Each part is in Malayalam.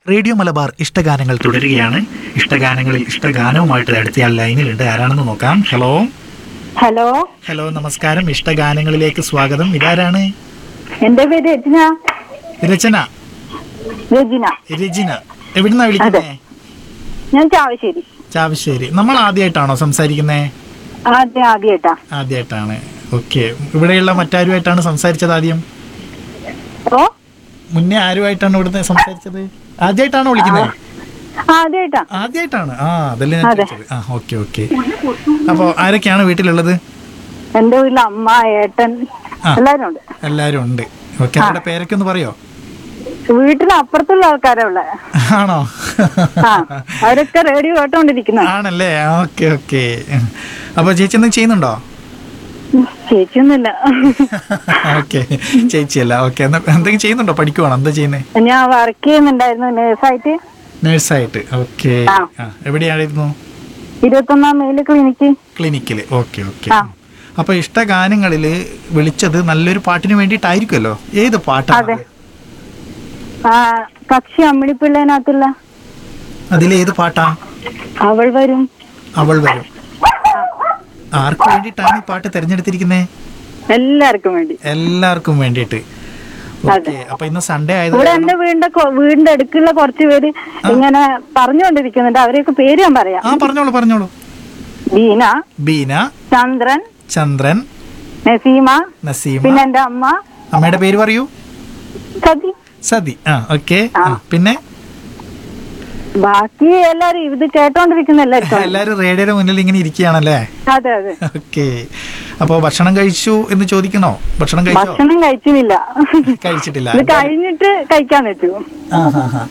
റേഡിയോ മലബാർ ഇഷ്ടഗാനങ്ങൾ തുടരുകയാണ് ഇഷ്ടഗാനങ്ങളിൽ ഇഷ്ടഗാനവുമായിട്ട് അടുത്തയാൾ ലൈനിലുണ്ട് ആരാണെന്ന് നോക്കാം ഹലോ ഹലോ ഹലോ നമസ്കാരം ഇഷ്ടഗാനങ്ങളിലേക്ക് സ്വാഗതം ഇതാരാണ് എന്റെ പേര് രചന രചന രചന രചന എവിടുന്നാ വിളിക്കുന്നേ ഞാൻ ചാവശ്ശേരി ചാവശ്ശേരി നമ്മൾ ആദ്യമായിട്ടാണോ സംസാരിക്കുന്നേ ആദ്യം ആദ്യമായിട്ടാ ആദ്യമായിട്ടാണ് ഓക്കെ ഇവിടെയുള്ള മറ്റാരുമായിട്ടാണ് സംസാരിച്ചത് ആദ്യം ഓ മുന്നേ ആരുമായിട്ടാണ് ഇവിടുന്ന് സംസാരിച്ചത് ആദ്യമായിട്ടാണോ വിളിക്കുന്നത് ആദ്യമായിട്ടാ ആദ്യമായിട്ടാണ് ആ അതല്ലേ ഞാൻ അതെ. ചോദിച്ചത് ആ ഓക്കെ ഓക്കെ അപ്പോൾ ആരൊക്കെയാണ് വീട്ടിലുള്ളത് എന്റെ വീട്ടിൽ അമ്മ ഏട്ടൻ ആ. എല്ലാരും ഉണ്ട് എല്ലാവരും ഉണ്ട് ഓക്കെ അവരുടെ പേരൊക്കെ ഒന്ന് പറയോ വീട്ടിൽ അപ്പുറത്തുള്ള ആൾക്കാരാ ഉള്ള ആണോ ആ അവരൊക്കെ റേഡിയോ കേട്ടോണ്ടിരിക്കുന്ന ആണല്ലേ ഓക്കെ ഓക്കെ അപ്പൊ ചേച്ചി എന്തെങ്കിലും ചെയ്യുന്നുണ്ടോ ചേച്ചിയൊന്നുമില്ല ഓക്കെ ചേച്ചിയല്ല ഓക്കെ എന്തെങ്കിലും ചെയ്യുന്നുണ്ടോ പഠിക്കുവാണോ എന്താ ചെയ്യുന്നേ ഞാൻ വർക്ക് ചെയ്യുന്നുണ്ടായിരുന്നു നേഴ്സായിട്ട് നേഴ്സായിട്ട് ഓക്കെ ആ. എവിടെയായിരുന്നു ഇരുപത്തൊന്നാം മെയില് ക്ലിനിക്ക് ക്ലിനിക്കില് ഓക്കെ ഓക്കെ ആ. അപ്പൊ ഇഷ്ടഗാനങ്ങളില് വിളിച്ചത് നല്ലൊരു പാട്ടിന് വേണ്ടിയിട്ടായിരിക്കുമല്ലോ ഏത് പാട്ടാണ് അതെ. ആ കക്ഷി അമ്മിണിപ്പിള്ളേനകത്തുള്ള അതിലേത് പാട്ടാ അവൾ വരും അവൾ വരും ആർക്ക് വേണ്ടിയിട്ടാണ് ഈ പാട്ട് തിരഞ്ഞെടുത്തിരിക്കുന്നത് എല്ലാവർക്കും വേണ്ടി എല്ലാവർക്കും വേണ്ടിയിട്ട് ഓക്കെ അപ്പൊ ഇന്ന് സൺഡേ ആയത് ഇവിടെ എന്റെ വീടിന്റെ കൊ- വീടിന്റെ അടുക്കുള്ള കുറച്ച് പേര് ഇങ്ങനെ പറഞ്ഞുകൊണ്ടിരിക്കുന്നുണ്ട് അവരെയൊക്കെ പേര് ഞാൻ പറയാം ആ പറഞ്ഞോളൂ പറഞ്ഞോളൂ ബീന ബീന ചന്ദ്രൻ ചന്ദ്രൻ നസീമ നസീമ പിന്നെ എന്റെ അമ്മ അമ്മയുടെ പേര് പറയൂ സതി സതി ആ ഓക്കെ ആ. പിന്നെ ബാക്കി എല്ലാരും ഇത് കേട്ടോണ്ടിരിക്കുന്ന എല്ലാവർക്കും എല്ലാരും റേഡിയോയുടെ മുന്നിൽ ഇങ്ങനെ ഇരിക്കുകയാണല്ലേ അതെ അതെ ഓക്കെ അപ്പൊ ഭക്ഷണം കഴിച്ചു എന്ന് ചോദിക്കണോ ഭക്ഷണം കഴിച്ചോ ഭക്ഷണം കഴിച്ചില്ല കഴിച്ചിട്ടില്ല ഇത് കഴിഞ്ഞിട്ട് കഴിക്കാൻ പറ്റൂ ആ, ആ, ആ.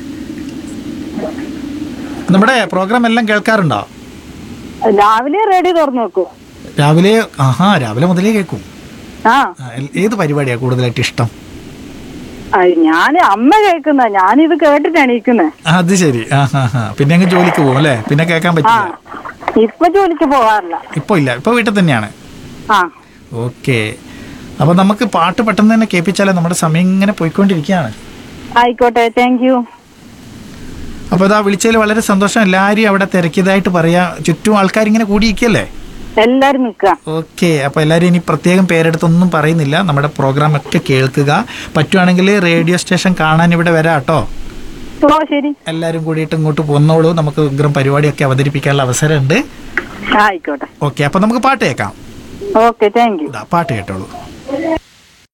നമ്മുടെ പ്രോഗ്രാം എല്ലാം കേൾക്കാറുണ്ടോ രാവിലെ റേഡിയോ തുറന്നു നോക്കൂ രാവിലെ ആഹാ രാവിലെ മുതലേ കേൾക്കും ആ ആ, എൽ- ഏത് പരിപാടിയാ കൂടുതലായിട്ട് ഇഷ്ടം ഞാൻ അമ്മ കേൾക്കുന്ന ഞാനിത് കേട്ടിട്ട് എണീക്കുന്നത് അത് ശരി ആ ഹാ ഹാ പിന്നെ അങ്ങ് ജോലിക്ക് പോകും അല്ലേ പിന്നെ കേൾക്കാൻ ആ പറ്റില്ല ഇപ്പൊ ജോലിക്ക് പോകാറില്ല ഇപ്പൊ ഇല്ല ഇപ്പൊ വീട്ടിൽ തന്നെയാണ് ആ ഓക്കെ അപ്പൊ നമുക്ക് പാട്ട് പെട്ടെന്ന് തന്നെ കേൾപ്പിച്ചാലേ നമ്മുടെ സമയം ഇങ്ങനെ പോയിക്കൊണ്ടിരിക്കുകയാണ് ആയിക്കോട്ടെ താങ്ക് യു അപ്പൊ ഇതാ വിളിച്ചതിൽ വളരെ സന്തോഷം എല്ലാവരും അവിടെ തിരക്കിയതായിട്ട് പറയാ ചുറ്റും ആൾക്കാർ ഇങ്ങനെ കൂടിയിരിക്കല്ലേ എല്ലാരും നിക്കുക ഓക്കെ അപ്പൊ എല്ലാവരും ഇനി പ്രത്യേകം പേരെടുത്തൊന്നും പറയുന്നില്ല നമ്മുടെ പ്രോഗ്രാം ഒക്കെ കേൾക്കുക പറ്റുവാണെങ്കിൽ റേഡിയോ സ്റ്റേഷൻ കാണാൻ ഇവിടെ വരാം കേട്ടോ ഓ ശരി എല്ലാവരും കൂടിയിട്ട് ഇങ്ങോട്ട് പോന്നോളൂ നമുക്ക് ഉഗ്രം പരിപാടിയൊക്കെ അവതരിപ്പിക്കാനുള്ള അവസരമുണ്ട് ആയിക്കോട്ടെ ഓക്കെ അപ്പൊ നമുക്ക് പാട്ട് കേൾക്കാം ഓക്കെ താങ്ക് യു ഇതാ പാട്ട് കേട്ടോളൂ